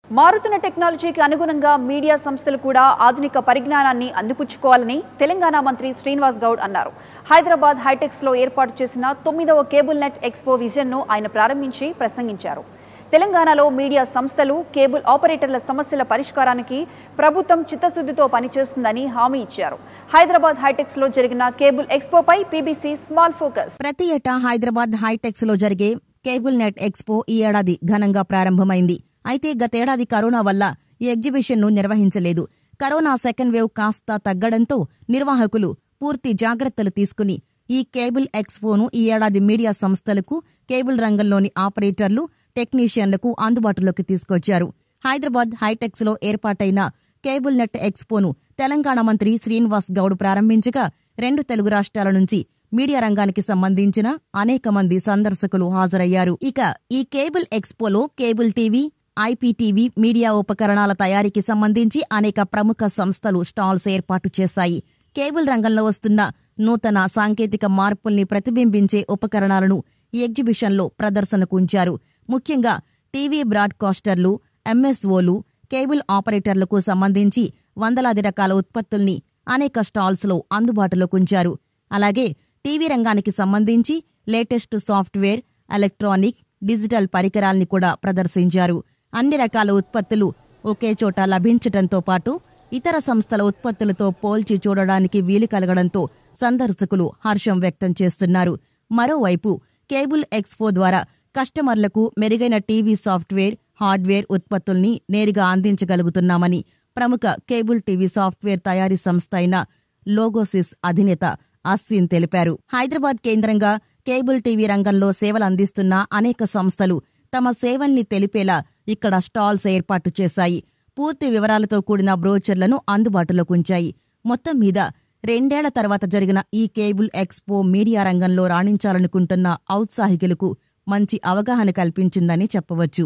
మారుతున్న టెక్నాలజీకి అనుగుణంగా మీడియా సంస్థలు కూడా ఆధునిక పరిజ్ఞానాన్ని అందిపుచ్చుకోవాలని తెలంగాణ మంత్రి శ్రీనివాస్ గౌడ్ అన్నారు హైదరాబాద్ హైటెక్స్ లో ఏర్పాటు చేసిన తొమ్మిదవ కేబుల్ నెట్ ఎక్స్పో విజన్ ను ఆయన ప్రారంభించి ప్రసంగించారు తెలంగాణలో మీడియా సంస్థలు కేబుల్ ఆపరేటర్ల సమస్యల పరిష్కారానికి ప్రభుత్వం చిత్తశుద్ధితో పనిచేస్తుందని హామీ ఇచ్చారు హైదరాబాద్ హైటెక్స్ లో జరిగిన కేబుల్ ఎక్స్పోపై పీబీసీ స్మాల్ ఫోకస్ ప్రతి ఏటా హైదరాబాద్ హైటెక్స్ లో జరిగే కేబుల్ నెట్ ఎక్స్పో ఈ ఏడాది ఘనంగా ప్రారంభమైంది అయితే గతేడాది కరోనా వల్ల ఈ ఎగ్జిబిషన్ ను నిర్వహించలేదు కరోనా సెకండ్ వేవ్ కాస్త తగ్గడంతో నిర్వాహకులు పూర్తి జాగ్రత్తలు తీసుకుని ఈ కేబుల్ ఎక్స్పోను ఈ ఏడాది మీడియా సంస్థలకు కేబుల్ రంగంలోని ఆపరేటర్లు టెక్నీషియన్లకు అందుబాటులోకి తీసుకొచ్చారు హైదరాబాద్ హైటెక్స్ లో ఏర్పాటైన కేబుల్ నెట్ ఎక్స్పోను తెలంగాణ మంత్రి శ్రీనివాస్ గౌడ్ ప్రారంభించగా రెండు తెలుగు రాష్ట్రాల నుంచి మీడియా రంగానికి సంబంధించిన అనేక మంది సందర్శకులు హాజరయ్యారు ఇక ఈ కేబుల్ ఎక్స్పోలో కేబుల్ టీవీ ఐపీటీవీ మీడియా ఉపకరణాల తయారీకి సంబంధించి అనేక ప్రముఖ సంస్థలు స్టాల్స్ ఏర్పాటు చేశాయి కేబుల్ రంగంలో వస్తున్న నూతన సాంకేతిక మార్పుల్ని ప్రతిబింబించే ఉపకరణాలను ఈ ఎగ్జిబిషన్లో ప్రదర్శనకు ఉంచారు ముఖ్యంగా టీవీ బ్రాడ్కాస్టర్లు ఎంఎస్ఓలు కేబుల్ ఆపరేటర్లకు సంబంధించి వందలాది రకాల ఉత్పత్తుల్ని అనేక స్టాల్స్లో అందుబాటులోకి ఉంచారు అలాగే టీవీ రంగానికి సంబంధించి లేటెస్ట్ సాఫ్ట్వేర్ ఎలక్ట్రానిక్ డిజిటల్ పరికరాల్ని కూడా ప్రదర్శించారు అన్ని రకాల ఉత్పత్తులు ఒకే చోట లభించటంతో పాటు ఇతర సంస్థల ఉత్పత్తులతో పోల్చి చూడడానికి వీలు కలగడంతో సందర్శకులు హర్షం వ్యక్తం చేస్తున్నారు మరోవైపు కేబుల్ ఎక్స్పో ద్వారా కస్టమర్లకు మెరుగైన టీవీ సాఫ్ట్వేర్ హార్డ్వేర్ ఉత్పత్తుల్ని నేరుగా అందించగలుగుతున్నామని ప్రముఖ కేబుల్ టీవీ సాఫ్ట్వేర్ తయారీ సంస్థ అయిన లోగోసిస్ అధినేత అశ్విన్ తెలిపారు హైదరాబాద్ కేంద్రంగా కేబుల్ టీవీ రంగంలో సేవలు అందిస్తున్న అనేక సంస్థలు తమ సేవల్ని తెలిపేలా ఇక్కడ స్టాల్స్ ఏర్పాటు చేశాయి పూర్తి వివరాలతో కూడిన బ్రోచర్లను అందుబాటులోకి ఉంచాయి మొత్తం మీద రెండేళ్ల తర్వాత జరిగిన ఈ కేబుల్ ఎక్స్పో మీడియా రంగంలో రాణించాలనుకుంటున్న ఔత్సాహికులకు మంచి అవగాహన కల్పించిందని చెప్పవచ్చు